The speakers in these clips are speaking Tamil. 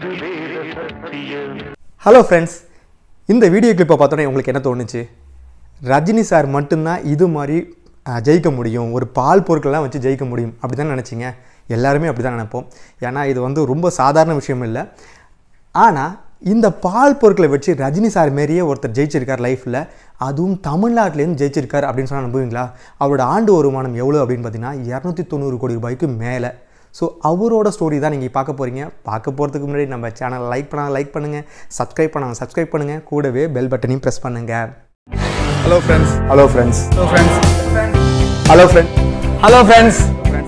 இது வேத சத்தியம் ஹலோ ஃப்ரெண்ட்ஸ் இந்த வீடியோ கிளிப்பை பார்த்தோன்னே உங்களுக்கு என்ன தோணுச்சு ரஜினி சார் மட்டும்தான் இது மாதிரி அஹ், ஜெயிக்க முடியும் ஒரு பால் பொருட்கள்லாம் வச்சு ஜெயிக்க முடியும் அப்படி தான் நினச்சிங்க எல்லாருமே அப்படி தான் நினைப்போம் ஏன்னா இது வந்து ரொம்ப சாதாரண விஷயம் இல்லை ஆனால் இந்த பால் பொருட்களை வச்சு ரஜினி சார் மாரியே ஒருத்தர் ஜெயிச்சிருக்கார் லைஃப்பில் அதுவும் தமிழ்நாட்டிலேருந்து ஜெயிச்சிருக்கார் அப்படின்னு சொன்னால் நம்புவீங்களா அவரோட ஆண்டு வருமானம் எவ்வளோ அப்படின்னு பார்த்தீங்கன்னா இரநூத்தி தொண்ணூறு கோடி ரூபாய்க்கு மேலே ஸோ அவரோட ஸ்டோரி தான் நீங்கள் பார்க்க போகிறீங்க பார்க்க போகிறதுக்கு முன்னாடி நம்ம சேனலை லைக் பண்ணால் லைக் பண்ணுங்கள் சப்ஸ்கிரைப் பண்ணால் சப்ஸ்கிரைப் பண்ணுங்கள் கூடவே பெல் பட்டனையும் ப்ரெஸ் பண்ணுங்கள் hello friends hello friends hello friends hello friend hello friends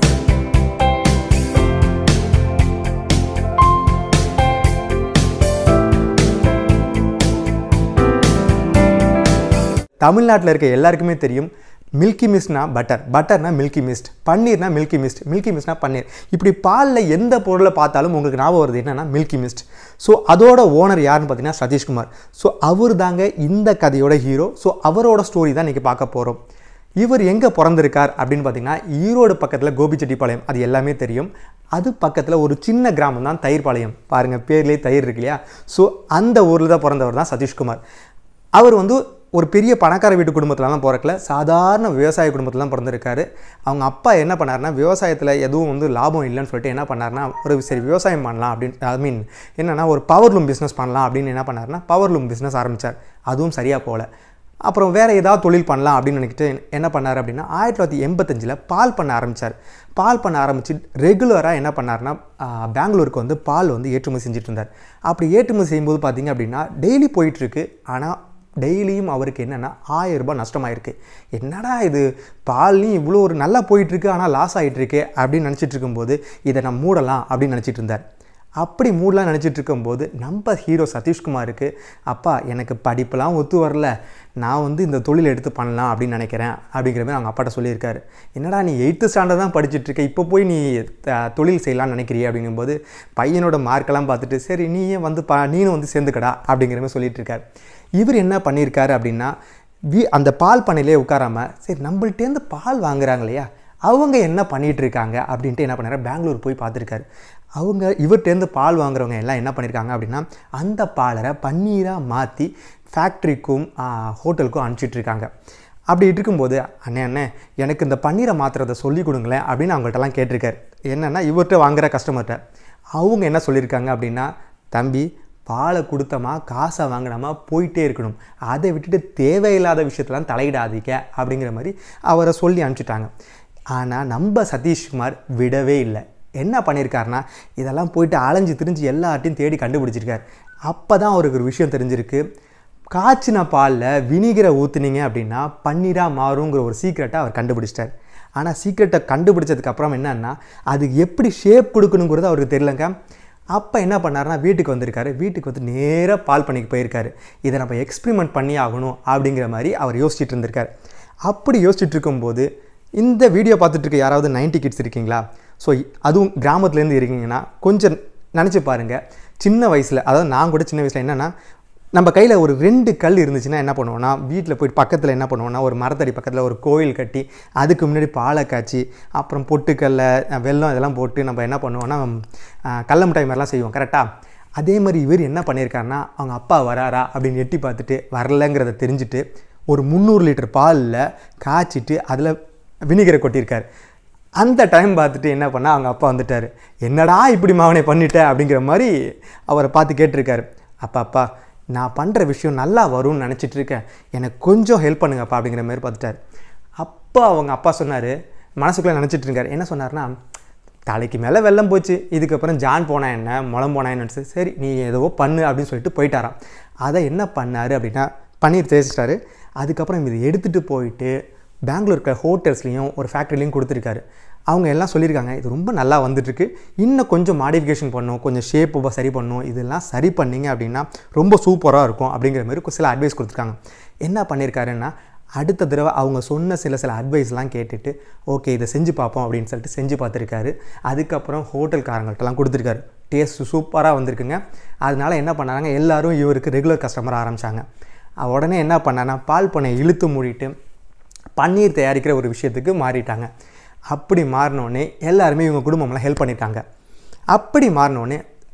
தமிழ்நாட்டில் இருக்க எல்லாருக்குமே தெரியும் மில்கி மிஸ்ட்னா பட்டர் பட்டர்னா மில்கி மிஸ்ட் பன்னீர்னா மில்கி மிஸ்ட் மில்கி மிஸ்ட்னா பன்னீர் இப்படி பாலில் எந்த பொருளை பார்த்தாலும் உங்களுக்கு ஞாபகம் வருது என்னன்னா மில்கி மிஸ்ட் ஸோ அதோட ஓனர் யாருன்னு பார்த்தீங்கன்னா சதீஷ்குமார் ஸோ அவர் தாங்க இந்த கதையோட ஹீரோ ஸோ அவரோட ஸ்டோரி தான் இன்றைக்கி பார்க்க போகிறோம் இவர் எங்கே பிறந்திருக்கார் அப்படின்னு பார்த்தீங்கன்னா ஈரோடு பக்கத்தில் கோபிச்செட்டிப்பாளையம் அது எல்லாமே தெரியும் அது பக்கத்தில் ஒரு சின்ன கிராமம் தான் தயிர்பாளையம் பாருங்கள் பேர்லேயே தயிர் இருக்கு இல்லையா ஸோ அந்த ஊரில் தான் பிறந்தவர் தான் சதீஷ்குமார் அவர் வந்து ஒரு பெரிய பணக்கார வீட்டு குடும்பத்துலலாம் பிறக்கல சாதாரண விவசாய குடும்பத்தில் தான் பிறந்திருக்காரு அவங்க அப்பா என்ன பண்ணாருன்னா விவசாயத்தில் எதுவும் வந்து லாபம் இல்லைன்னு சொல்லிட்டு என்ன பண்ணாருன்னா ஒரு சரி விவசாயம் பண்ணலாம் அப்படின்னு ஐ மீன் என்னென்னா ஒரு பவர் லூம் பிஸ்னஸ் பண்ணலாம் அப்படின்னு என்ன பண்ணாருன்னா பவர் லூம் பிஸ்னஸ் ஆரம்பித்தார் அதுவும் சரியாக போகல அப்புறம் வேறு ஏதாவது தொழில் பண்ணலாம் அப்படின்னு நினைக்கிட்டு என்ன பண்ணார் அப்படின்னா ஆயிரத்தி தொள்ளாயிரத்தி எண்பத்தஞ்சில் பால் பண்ண ஆரம்பித்தார் பால் பண்ண ஆரம்பித்து ரெகுலராக என்ன பண்ணார்னா ஆஹ், பெங்களூருக்கு வந்து பால் வந்து ஏற்றுமதி செஞ்சுட்டு இருந்தார் அப்படி ஏற்றுமதி செய்யும்போது பார்த்தீங்க அப்படின்னா டெய்லி போயிட்டுருக்கு ஆனால் டெய்லியும் அவருக்கு என்னென்னா ஆயிரம் ரூபாய் நஷ்டமாயிருக்கு என்னடா இது பால்லையும் இவ்வளோ ஒரு நல்லா போயிட்டுருக்கு ஆனால் லாஸ் ஆகிட்டுருக்கு அப்படின்னு நினச்சிட்டு இருக்கும்போது இதை நான் மூடலாம் அப்படின்னு நினச்சிட்டு இருந்தார் அப்படி மூடலாம் நினச்சிட்டு இருக்கும்போது நம்ம ஹீரோ சதீஷ்குமாருக்கு அப்பா எனக்கு படிப்பெல்லாம் ஒத்து வரல நான் வந்து இந்த தொழில் எடுத்து பண்ணலாம் அப்படின்னு நினைக்கிறேன் அப்படிங்கிற மாதிரி அவங்க அப்பாட்ட சொல்லியிருக்காரு என்னடா நீ எயித்து ஸ்டாண்டர்ட் தான் படிச்சுட்டு இருக்க இப்போ போய் நீ த- தொழில் செய்யலாம்னு நினைக்கிறிய அப்படிங்கும்போது பையனோட மார்க்கெல்லாம் பார்த்துட்டு சரி நீயே வந்து பா நீனும் வந்து சேர்ந்துக்கடா அப்படிங்கிற மாதிரி சொல்லிட்டு இருக்காரு இவர் என்ன பண்ணியிருக்காரு அப்படின்னா வீ அந்த பால் பண்ணையிலே உட்காராம சரி நம்மள்ட்டேருந்து பால் வாங்குறாங்க இல்லையா அவங்க என்ன பண்ணிட்டு இருக்காங்க அப்படின்ட்டு என்ன பண்ணாரு பெங்களூர் போய் பார்த்துருக்காரு அவங்க இவர்கிட்டேருந்து பால் வாங்குறவங்க எல்லாம் என்ன பண்ணியிருக்காங்க அப்படின்னா அந்த பாலரை பன்னீராக மாற்றி ஃபேக்ட்ரிக்கும் ஹோட்டலுக்கும் அனுப்பிச்சிட்டு இருக்காங்க அப்படி இருக்கும்போது அண்ணே அண்ணே எனக்கு இந்த பன்னீரை மாற்றுறதை சொல்லி கொடுங்களேன் அப்படின்னு அவங்கள்ட்டலாம் கேட்டிருக்காரு என்னென்னா இவர்கிட்ட வாங்குற கஸ்டமர்கிட்ட அவங்க என்ன சொல்லியிருக்காங்க அப்படின்னா தம்பி பாலை கொடுத்தமா காசை வாங்கினோமா போயிட்டே இருக்கணும் அதை விட்டுட்டு தேவையில்லாத விஷயத்தெல்லாம் தலையிடாதீங்க அப்படிங்கிற மாதிரி அவரை சொல்லி அனுப்பிச்சிட்டாங்க ஆனால் நம்ம சதீஷ்குமார் விடவே இல்லை என்ன பண்ணியிருக்காருனா இதெல்லாம் போயிட்டு அலைஞ்சு திரிஞ்சு எல்லார்ட்டையும் தேடி கண்டுபிடிச்சிருக்காரு அப்போ தான் அவருக்கு ஒரு விஷயம் தெரிஞ்சிருக்கு காய்ச்சின பாலில் வினிகரை ஊற்றுனீங்க அப்படின்னா பன்னீராக மாறுங்கிற ஒரு சீக்ரெட்டை அவர் கண்டுபிடிச்சிட்டார் ஆனால் சீக்ரெட்டை கண்டுபிடிச்சதுக்கு அப்புறம் என்னன்னா அது எப்படி ஷேப் கொடுக்கணுங்கிறது அவருக்கு தெரியலங்க அப்போ என்ன பண்ணாருன்னா வீட்டுக்கு வந்திருக்காரு வீட்டுக்கு வந்து நேராக பால் பண்ணிக்கு போயிருக்காரு இதை நம்ம எக்ஸ்பிரிமெண்ட் பண்ணி ஆகணும் அப்படிங்கிற மாதிரி அவர் யோசிச்சுட்டு இருந்திருக்காரு அப்படி யோசிச்சுட்டு இருக்கும்போது இந்த வீடியோ பார்த்துட்டு இருக்க யாராவது 90 கிட்ஸ் இருக்கீங்களா ஸோ அதுவும் கிராமத்துலேருந்து இருக்கீங்கன்னா கொஞ்சம் நினச்சி பாருங்கள் சின்ன வயசில் அதாவது நான் கூட சின்ன வயசில் என்னென்னா நம்ம கையில் ஒரு ரெண்டு கல் இருந்துச்சுன்னா என்ன பண்ணுவோம்னா வீட்டில் போய் பக்கத்தில் என்ன பண்ணுவோம்னா ஒரு மரத்தடி பக்கத்தில் ஒரு கோயில் கட்டி அதுக்கு முன்னாடி பாலை காய்ச்சி அப்புறம் பொட்டுக்கல்ல அஹ், வெல்லம் இதெல்லாம் போட்டு நம்ம என்ன பண்ணுவோம்னா அஹ், கடல மிட்டாய் மாதிரிலாம் செய்வோம் கரெக்டாக அதே மாதிரி இவர் என்ன பண்ணியிருக்காருன்னா அவங்க அப்பா வராரா அப்படின்னு எட்டி பார்த்துட்டு வரலங்கிறத தெரிஞ்சுட்டு ஒரு முந்நூறு லிட்டர் பாலில் காய்ச்சிட்டு அதில் வினிகரை கொட்டியிருக்காரு அந்த டைம் பார்த்துட்டு என்ன பண்ணா அவங்க அப்பா வந்துட்டார் என்னடா இப்படி மாவனை பண்ணிட்ட அப்படிங்கிற மாதிரி அவரை பார்த்து கேட்டிருக்காரு அப்பா அப்பா நான் பண்ணுற விஷயம் நல்லா வரும்னு நினச்சிட்டு இருக்கேன் எனக்கு கொஞ்சம் ஹெல்ப் பண்ணுங்கப்பா அப்படிங்கிற மாதிரி பார்த்துட்டார் அப்போ அவங்க அப்பா சொன்னார் மனசுக்குள்ளே நினச்சிட்டு இருக்காரு என்ன சொன்னார்னா தலைக்கு மேலே வெள்ளம் போச்சு இதுக்கப்புறம் ஜான் போனா என்ன முளம் போனா என்னன்னு சரி நீ ஏதோ பண்ணு அப்படின்னு சொல்லிட்டு போயிட்டாராம் அதை என்ன பண்ணார் அப்படின்னா பன்னீர் தேய்ச்சிட்டாரு அதுக்கப்புறம் இதை எடுத்துகிட்டு போயிட்டு பெங்களூர் இருக்க ஹோட்டல்ஸ்லேயும் ஒரு ஃபேக்ட்ரிலையும் கொடுத்துருக்காரு அவங்க எல்லாம் சொல்லியிருக்காங்க இது ரொம்ப நல்லா வந்துட்டுருக்கு இன்னும் கொஞ்சம் மாடிஃபிகேஷன் பண்ணணும் கொஞ்சம் ஷேப் சரி பண்ணணும் இதெல்லாம் சரி பண்ணீங்க அப்படின்னா ரொம்ப சூப்பராக இருக்கும் அப்படிங்கிற மாதிரி சில அட்வைஸ் கொடுத்துருக்காங்க என்ன பண்ணியிருக்காருன்னா அடுத்த தடவை அவங்க சொன்ன சில சில அட்வைஸ்லாம் கேட்டுட்டு ஓகே இதை செஞ்சு பார்ப்போம் அப்படின்னு சொல்லிட்டு செஞ்சு பார்த்துருக்காரு அதுக்கப்புறம் ஹோட்டல்காரங்கள்ட்டலாம் கொடுத்துருக்காரு டேஸ்ட் சூப்பராக வந்திருக்குங்க அதனால என்ன பண்ணாங்க எல்லாரும் இவருக்கு ரெகுலர் கஸ்டமர் ஆரம்பித்தாங்க உடனே என்ன பண்ணான்னா பால் பண்ணை இழுத்து மூடிட்டு பன்னீர் தயாரிக்கிற ஒரு விஷயத்துக்கு மாறிட்டாங்க அப்படி மாறினோடனே எல்லாருமே இவங்க குடும்பம்லாம் ஹெல்ப் பண்ணிட்டாங்க அப்படி மாறினோடனே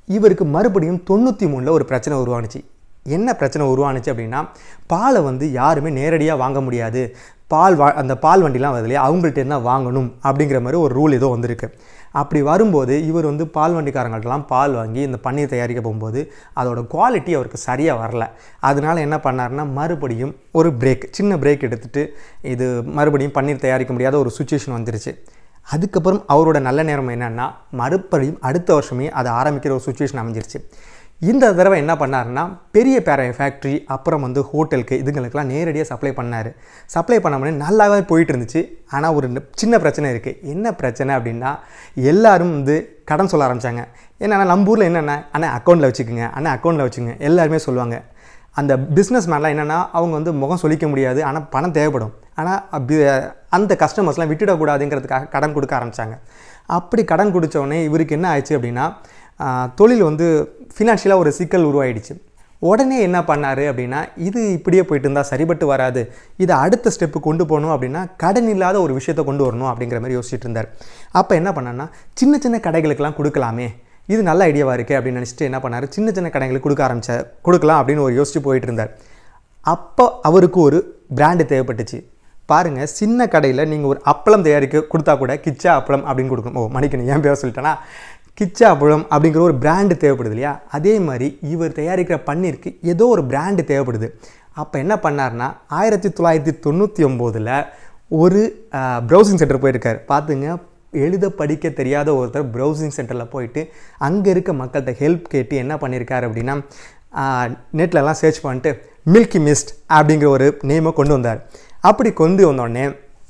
இவருக்கு மறுபடியும் தொண்ணூற்றி மூணில் ஒரு பிரச்சனை உருவானுச்சு என்ன பிரச்சனை உருவானுச்சு அப்படின்னா பாலை வந்து யாருமே நேரடியாக வாங்க முடியாது பால் வா அந்த பால் வண்டிலாம் வருது இல்லையா அவங்கள்ட்ட இருந்தால் வாங்கணும் அப்படிங்கிற மாதிரி ஒரு ரூல் ஏதோ வந்திருக்கு அப்படி வரும்போது இவர் வந்து பால் வண்டிக்காரங்கள்ட்டலாம் பால் வாங்கி இந்த பன்னீர் தயாரிக்க போகும்போது அதோட குவாலிட்டி அவருக்கு சரியாக வரல அதனால என்ன பண்ணாருன்னா மறுபடியும் ஒரு பிரேக் சின்ன பிரேக் எடுத்துட்டு இது மறுபடியும் பன்னீர் தயாரிக்க முடியாத ஒரு சுச்சுவேஷன் வந்துருச்சு அதுக்கப்புறம் அவரோட நல்ல நேரம் என்னன்னா மறுபடியும் அடுத்த வருஷமே அதை ஆரம்பிக்கிற ஒரு சுச்சுவேஷன் அமைஞ்சிருச்சு இந்த தடவை என்ன பண்ணாருன்னா பெரிய பேர ஃபேக்ட்ரி அப்புறம் வந்து ஹோட்டலுக்கு இதுங்களுக்கெல்லாம் நேரடியாக சப்ளை பண்ணார் சப்ளை பண்ண முடியும் நல்லாவே போயிட்டு இருந்துச்சு ஆனால் ஒரு சின்ன பிரச்சனை இருக்குது என்ன பிரச்சனை அப்படின்னா எல்லாரும் வந்து கடன் சொல்ல ஆரம்பித்தாங்க என்னென்னா நம்ம ஊரில் என்னென்ன அண்ணா அக்கௌண்ட்டில் வச்சுக்கோங்க அண்ணா அக்கௌண்ட்டில் வச்சுக்கோங்க எல்லாருமே சொல்லுவாங்க அந்த பிஸ்னஸ் மேன்லாம் என்னென்னா அவங்க வந்து முகம் சொல்லிக்க முடியாது ஆனால் பணம் தேவைப்படும் ஆனால் பி- அந்த கஸ்டமர்ஸ்லாம் விட்டுடக்கூடாதுங்கிறதுக்காக கடன் கொடுக்க ஆரம்பித்தாங்க அப்படி கடன் கொடுத்த உடனே இவருக்கு என்ன ஆயிடுச்சு அப்படின்னா ஆஹ், தொழில் வந்து ஃபினான்ஷியலாக ஒரு சிக்கல் உருவாயிடுச்சு உடனே என்ன பண்ணார் அப்படின்னா இது இப்படியே போயிட்டு இருந்தால் சரிபட்டு வராது இதை அடுத்த ஸ்டெப்பு கொண்டு போகணும் அப்படின்னா கடன் இல்லாத ஒரு விஷயத்தை கொண்டு வரணும் அப்படிங்கிற மாதிரி யோசிச்சுட்டு இருந்தார் அப்போ என்ன பண்ணான்னா சின்ன சின்ன கடைகளுக்கெல்லாம் கொடுக்கலாமே இது நல்ல ஐடியாவாக இருக்கே அப்படின்னு நினச்சிட்டு என்ன பண்ணார் சின்ன சின்ன கடைகளுக்கு கொடுக்க ஆரம்பிச்சார் கொடுக்கலாம் அப்படின்னு ஒரு யோசிச்சு போயிட்டு இருந்தார் அப்போ அவருக்கு ஒரு பிராண்டு தேவைப்பட்டுச்சு பாருங்கள் சின்ன கடையில் நீங்கள் ஒரு அப்பளம் தயாரிக்க கொடுத்தா கூட கிச்சா அப்பளம் அப்படின்னு கொடுக்கணும் ஓ மணிக்கணும் ஏன் பேர் சொல்லிட்டேன்னா கிச்சா அப்பளம் அப்படிங்கிற ஒரு பிராண்டு தேவைப்படுது இல்லையா அதே மாதிரி இவர் தயாரிக்கிற பன்னீருக்கு ஏதோ ஒரு பிராண்டு தேவைப்படுது அப்போ என்ன பண்ணார்னா ஆயிரத்தி தொள்ளாயிரத்தி தொண்ணூற்றி ஒம்போதில் ஒரு ப்ரௌசிங் சென்டர் போயிருக்கார் பார்த்துங்க எழுத படிக்க தெரியாத ஒருத்தர் ப்ரௌசிங் சென்டரில் போயிட்டு அங்கே இருக்க மக்கள்கிட்ட ஹெல்ப் கேட்டு என்ன பண்ணியிருக்காரு அப்படின்னா நெட்லலாம் சர்ச் பண்ணிட்டு மில்கி மிஸ்ட் அப்படிங்கிற ஒரு நேமை கொண்டு வந்தார் அப்படி கொண்டு வந்தோடனே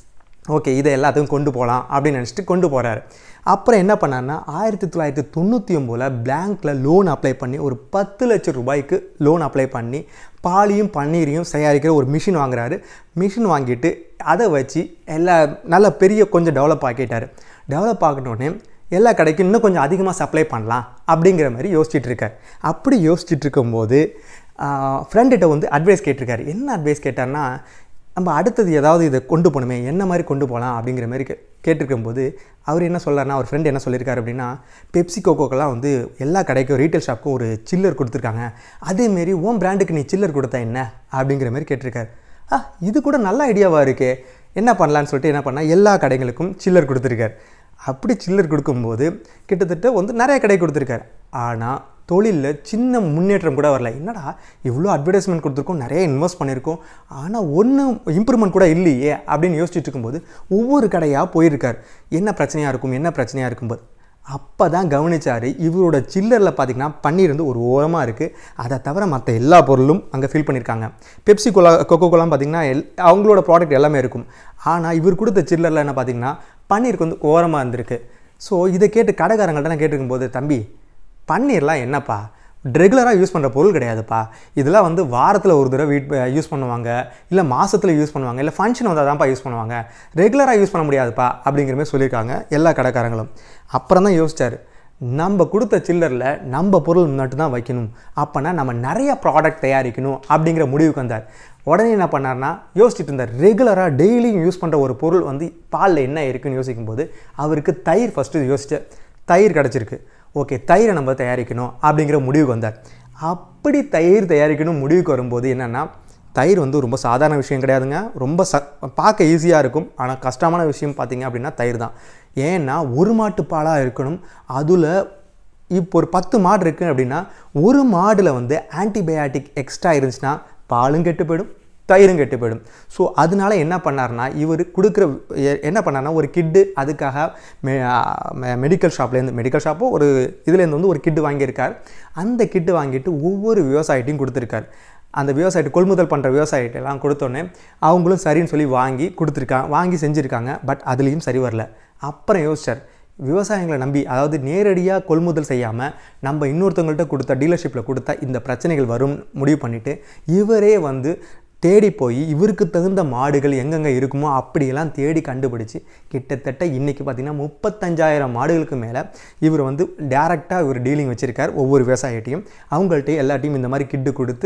ஓகே இதை எல்லாத்துக்கும் கொண்டு போகலாம் அப்படின்னு நினச்சிட்டு கொண்டு போகிறாரு அப்புறம் என்ன பண்ணாருன்னா ஆயிரத்தி தொள்ளாயிரத்தி தொண்ணூற்றி ஒம்போதில் பேங்க்கில் லோன் அப்ளை பண்ணி ஒரு பத்து லட்சம் ரூபாய்க்கு லோன் அப்ளை பண்ணி பாலையும் பன்னீரையும் தயாரிக்கிற ஒரு மிஷின் வாங்குறாரு மிஷின் வாங்கிட்டு அதை வச்சு எல்லா நல்ல பெரிய கொஞ்சம் டெவலப் ஆக்கிட்டார் டெவலப் ஆகிட்டோடனே எல்லா கடைக்கும் இன்னும் கொஞ்சம் அதிகமாக சப்ளை பண்ணலாம் அப்படிங்கிற மாதிரி யோசிச்சுட்டு இருக்கார் அப்படி யோசிச்சுட்டு இருக்கும்போது ஃப்ரெண்டுகிட்ட வந்து அட்வைஸ் கேட்டிருக்காரு என்ன அட்வைஸ் கேட்டார்னா நம்ம அடுத்தது ஏதாவது இதை கொண்டு போகணுமே என்ன மாதிரி கொண்டு போகலாம் அப்படிங்கிற மாதிரி கே கேட்டிருக்கும்போது அவர் என்ன சொல்றாருன்னா அவர் ஃப்ரெண்ட் என்ன சொல்லியிருக்காரு அப்படின்னா பெப்சி கோகோக்கெல்லாம் வந்து எல்லா கடைக்கும் ரீட்டைல் ஷாப்புக்கும் ஒரு சில்லர் கொடுத்துருக்காங்க அதேமாரி ஓன் பிராண்டுக்கு நீ சில்லர் கொடுத்தா என்ன அப்படிங்கிற மாதிரி கேட்டிருக்காரு ஆ இது கூட நல்ல ஐடியாவாக இருக்கே என்ன பண்ணலான்னு சொல்லிட்டு என்ன பண்ணால் எல்லா கடைகளுக்கும் சில்லர் கொடுத்துருக்காரு அப்படி சில்லர் கொடுக்கும்போது கிட்டத்தட்ட வந்து நிறைய கடை கொடுத்துருக்காரு ஆனால் தொழிலில் சின்ன முன்னேற்றம் கூட வரல என்னடா இவ்வளோ அட்வர்டைஸ்மெண்ட் கொடுத்துருக்கோம் நிறைய இன்வெஸ்ட் பண்ணியிருக்கோம் ஆனால் ஒன்றும் இம்ப்ரூவ்மெண்ட் கூட இல்லையே அப்படின்னு யோசிச்சுட்டு இருக்கும்போது ஒவ்வொரு கடையாக போயிருக்கார் என்ன பிரச்சனையாக இருக்கும் என்ன பிரச்சனையாக இருக்கும்போது அப்போ தான் கவனிச்சார் இவரோட சில்லரில் பார்த்தீங்கன்னா பன்னீர் வந்து ஒரு ஓரமாக இருக்குது அதை தவிர மற்ற எல்லா பொருளும் அங்கே ஃபில் பண்ணியிருக்காங்க பெப்சி கோலா கொக்கோ கோலாம் பார்த்தீங்கன்னா எல் அவங்களோட ப்ராடக்ட் எல்லாமே இருக்கும் ஆனால் இவர் கொடுத்த சில்லரில் என்ன பார்த்தீங்கன்னா பன்னீருக்கு வந்து ஓரமாக இருந்திருக்கு ஸோ இதை கேட்டு கடைக்காரங்கள்ட்ட நான் கேட்டிருக்கும்போது தம்பி பன்னீர்லாம் என்னப்பா ரெகுலராக யூஸ் பண்ணுற பொருள் கிடையாதுப்பா இதெல்லாம் வந்து வாரத்தில் ஒரு தடவை வீட் யூஸ் பண்ணுவாங்க இல்லை மாதத்தில் யூஸ் பண்ணுவாங்க இல்லை ஃபங்க்ஷன் வந்தால் தான்ப்பா யூஸ் பண்ணுவாங்க ரெகுலராக யூஸ் பண்ண முடியாதுப்பா அப்படிங்கிற மாதிரி சொல்லியிருக்காங்க எல்லா கடைக்காரங்களும் அப்புறம் தான் யோசிச்சார் நம்ம கொடுத்த சில்லரில் நம்ம பொருள் மட்டும் தான் வைக்கணும் அப்போனா நம்ம நிறைய ப்ராடக்ட் தயாரிக்கணும் அப்படிங்கிற முடிவுக்கு வந்தார் உடனே என்ன பண்ணார்னா யோசிச்சுட்டு இருந்தார் ரெகுலராக டெய்லியும் யூஸ் பண்ணுற ஒரு பொருள் வந்து பாலில் என்ன இருக்குன்னு யோசிக்கும்போது அவருக்கு தயிர் ஃபஸ்ட்டு யோசிச்ச தயிர் கிடச்சிருக்கு ஓகே தயிரை நம்ம தயாரிக்கணும் அப்படிங்கிற முடிவுக்கு வந்தார் அப்படி தயிர் தயாரிக்கணும் முடிவுக்கு வரும்போது என்னென்னா தயிர் வந்து ரொம்ப சாதாரண விஷயம் கிடையாதுங்க ரொம்ப ச பார்க்க ஈஸியாக இருக்கும் ஆனால் கஷ்டமான விஷயம் பார்த்தீங்க அப்படின்னா தயிர் தான் ஏன்னா ஒரு மாட்டு பாலாக இருக்கணும் அதில் இப்போ ஒரு பத்து மாடு இருக்குது அப்படின்னா ஒரு மாடில் வந்து ஆன்டிபயாட்டிக் எக்ஸ்ட்ரா இருந்துச்சுன்னா பாலும் கெட்டு போயிடும் தயிரும் கெட்டு போயிடும் ஸோ அதனால என்ன பண்ணார்னா இவர் கொடுக்குற எ- என்ன பண்ணார்னா ஒரு கிட்டு அதுக்காக மெ மெடிக்கல் ஷாப்லேருந்து மெடிக்கல் ஷாப்போ ஒரு இதுலேருந்து வந்து ஒரு கிட்டு வாங்கியிருக்கார் அந்த கிட்டு வாங்கிட்டு ஒவ்வொரு விவசாயிட்டையும் கொடுத்துருக்கார் அந்த விவசாயிட்டு கொள்முதல் பண்ணுற விவசாயிட்டெல்லாம் கொடுத்தோன்னே அவங்களும் சரின்னு சொல்லி வாங்கி கொடுத்துருக்காங்க வாங்கி செஞ்சுருக்காங்க பட் அதுலேயும் சரி வரல அப்புறம் யோசிச்சார் விவசாயிகளை நம்பி அதாவது நேரடியாக கொள்முதல் செய்யாமல் நம்ம இன்னொருத்தவங்கள்ட்ட கொடுத்தா டீலர்ஷிப்பில் கொடுத்தா இந்த பிரச்சனைகள் வரும் முடிவு பண்ணிவிட்டு இவரே வந்து தேடி போய் இவருக்கு தகுந்த மாடுகள் எங்கெங்கே இருக்குமோ அப்படியெல்லாம் தேடி கண்டுபிடிச்சு கிட்டத்தட்ட இன்றைக்கி பார்த்திங்கன்னா முப்பத்தஞ்சாயிரம் மாடுகளுக்கு மேலே இவர் வந்து டேரெக்டாக இவர் டீலிங் வச்சுருக்கார் ஒவ்வொரு விவசாயிட்டையும் அவங்கள்ட்ட எல்லாத்தையும் இந்த மாதிரி கிட்டு கொடுத்து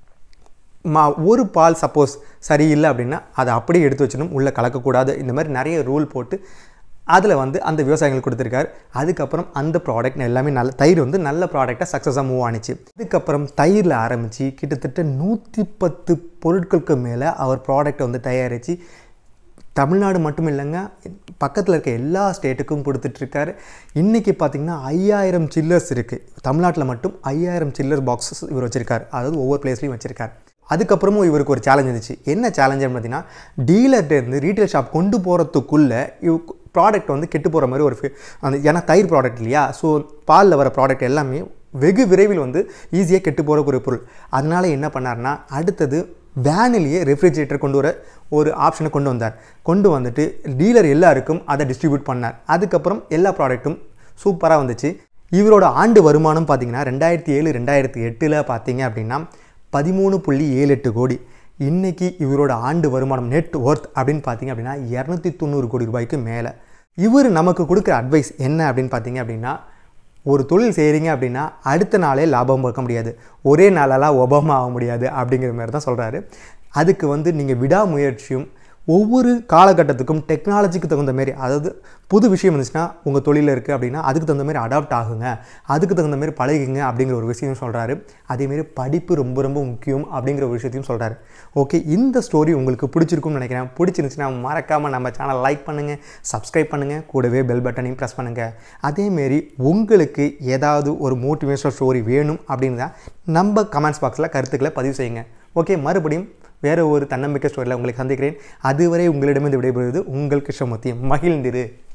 மா ஒரு பால் சப்போஸ் சரியில்லை அப்படின்னா அதை அப்படியே எடுத்து வச்சிடணும் உள்ளே கலக்கக்கூடாது இந்த மாதிரி நிறைய ரூல் போட்டு அதில் வந்து அந்த விவசாயிகள் கொடுத்துருக்காரு அதுக்கப்புறம் அந்த ப்ராடக்ட் எல்லாமே நல்ல தயிர் வந்து நல்ல ப்ராடக்டாக சக்ஸஸாக மூவ் ஆனிச்சு அதுக்கப்புறம் தயிரில் ஆரம்பித்து கிட்டத்தட்ட நூற்றி பத்து பொருட்களுக்கு மேலே அவர் ப்ராடக்ட்டை வந்து தயாரித்து தமிழ்நாடு மட்டும் இல்லைங்க பக்கத்தில் இருக்க எல்லா ஸ்டேட்டுக்கும் கொடுத்துட்ருக்காரு இன்றைக்கி பார்த்திங்கன்னா ஐயாயிரம் சில்லர்ஸ் இருக்குது தமிழ்நாட்டில் மட்டும் ஐயாயிரம் சில்லர் பாக்ஸஸ் இவர் வச்சுருக்காரு அதாவது ஒவ்வொரு பிளேஸ்லையும் வச்சுருக்காரு அதுக்கப்புறமும் இவருக்கு ஒரு சேலஞ்ச் இருந்துச்சு என்ன சேலஞ்சுன்னு பார்த்தீங்கன்னா டீலர்கிட்டேருந்து ரீட்டைல் ஷாப் கொண்டு போகிறதுக்குள்ளே இவ் ப்ராடக்ட் வந்து கெட்டு போகிற மாதிரி ஒரு fe- அந்த ஏன்னா தயிர் ப்ராடக்ட் இல்லையா ஸோ பாலில் வர ப்ராடக்ட் எல்லாமே வெகு விரைவில் வந்து ஈஸியாக கெட்டு போகிற ஒரு பொருள் அதனால என்ன பண்ணார்னா அடுத்தது வேனிலேயே ரெஃப்ரிஜரேட்டர் கொண்டு வர ஒரு ஆப்ஷனை கொண்டு வந்தார் கொண்டு வந்துட்டு டீலர் எல்லாருக்கும் அதை டிஸ்ட்ரிபியூட் பண்ணார் அதுக்கப்புறம் எல்லா ப்ராடக்ட்டும் சூப்பராக வந்துச்சு இவரோட ஆண்டு வருமானம் பார்த்தீங்கன்னா ரெண்டாயிரத்தி ஏழு ரெண்டாயிரத்தி எட்டில் பார்த்தீங்க அப்படின்னா பதிமூணு புள்ளி ஏழு எட்டு கோடி இன்னைக்கு இவரோட ஆண்டு வருமானம் நெட் ஒர்த் அப்படின்னு பார்த்தீங்க அப்படின்னா இரநூத்தி தொண்ணூறு கோடி ரூபாய்க்கு மேலே இவர் நமக்கு கொடுக்குற அட்வைஸ் என்ன அப்படின்னு பார்த்தீங்க அப்படின்னா ஒரு தொழில் செய்கிறீங்க அப்படின்னா அடுத்த நாளே லாபம் பார்க்க முடியாது ஒரே நாளெல்லாம் ஒபாமா ஆக முடியாது அப்படிங்கிற மாதிரி தான் சொல்கிறாரு அதுக்கு வந்து நீங்கள் விடாமுயற்சியும் ஒவ்வொரு காலகட்டத்துக்கும் டெக்னாலஜிக்கு தகுந்த மாதிரி அதாவது புது விஷயம் இருந்துச்சுன்னா உங்கள் தொழிலில் இருக்குது அப்படின்னா அதுக்கு தகுந்த மாதிரி அடாப்ட் ஆகுங்க அதுக்கு தகுந்த மாதிரி பழகுங்க அப்படிங்கிற ஒரு விஷயம் சொல்கிறாரு அதேமாரி படிப்பு ரொம்ப ரொம்ப முக்கியம் அப்படிங்கிற ஒரு விஷயத்தையும் சொல்கிறாரு ஓகே இந்த ஸ்டோரி உங்களுக்கு பிடிச்சிருக்கும்னு நினைக்கிறேன் பிடிச்சிருந்துச்சுன்னா மறக்காமல் நம்ம சேனல் லைக் பண்ணுங்கள் சப்ஸ்கிரைப் பண்ணுங்கள் கூடவே பெல் பட்டனையும் ப்ரெஸ் பண்ணுங்கள் அதேமாரி உங்களுக்கு ஏதாவது ஒரு மோட்டிவேஷனல் ஸ்டோரி வேணும் அப்படின்னு தான் நம்ம கமெண்ட்ஸ் பாக்ஸில் கருத்துக்களை பதிவு செய்யுங்க ஓகே மறுபடியும் வேறு ஒரு தன்னம்பிக்கை ஸ்டோரியில் உங்களை சந்திக்கிறேன் அதுவரை உங்களிடமிருந்து விடைபெறுவது உங்கள் கிருஷ்ணமூர்த்தி மகிழ்ந்திரு